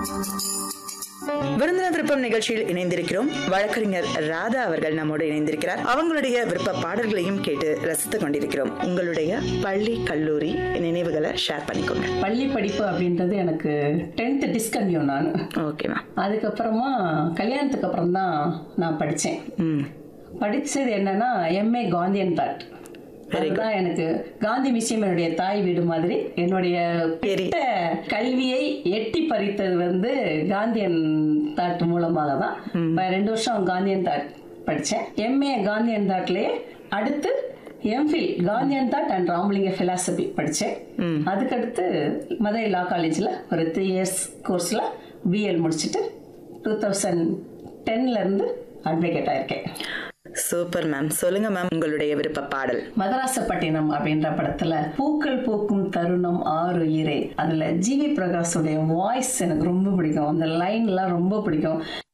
விருந்தினர் விருப்பம் நிகழ்ச்சியில் இணைந்திருக்கிறோம் வழக்கறிஞர் ராதா அவர்கள் நம்மோடு இணைந்திருக்கிறார் அவங்களுடைய விருப்ப பாடல்களையும் கேட்டு ரசித்துக் கொண்டிருக்கிறோம் உங்களுடைய பள்ளி கல்லூரி நினைவுகளை ஷேர் பண்ணிக்கோங்க பள்ளி படிப்பு அப்படின்றது எனக்கு டென்த்து டிஸ்கன்யூ நான் ஓகேவா அதுக்கப்புறமா கல்யாணத்துக்கு அப்புறம் தான் நான் படித்தேன் ம் படித்தது என்னன்னா எம்ஏ காந்தியன் தாட் அதுதான் எனக்கு காந்தி மியூசியம் என்னுடைய தாய் வீடு மாதிரி என்னுடைய சரி. பிட்ட கல்வியை எட்டி பறித்தது வந்து காந்தியன் தாட் மூலமாக தான் இப்ப ரெண்டு வருஷம் காந்தியன் தாட் படித்தேன் எம்ஏ காந்தியன் தாட்லயே அடுத்து M Phil Gandhian thought and Ramalinga philosophy படித்தேன் அதுக்கடுத்து மதுரை லா காலேஜில் ஒரு த்ரீ இயர்ஸ் கோர்ஸில் பிஎல் முடிச்சுட்டு டூ தௌசண்ட் டென்லேருந்து அட்வொகேட் ஆயிருக்கேன் சூப்பர் மேம் சொல்லுங்க மேம் உங்களுடைய விருப்ப பாடல் மதராசப்பட்டினம் அப்படின்ற படத்துல பூக்கள் பூக்கும் தருணம் ஆறு உயிரே அதுல ஜிவி பிரகாஷுடைய வாய்ஸ் எனக்கு ரொம்ப பிடிக்கும் அந்த லைன்லாம் ரொம்ப பிடிக்கும்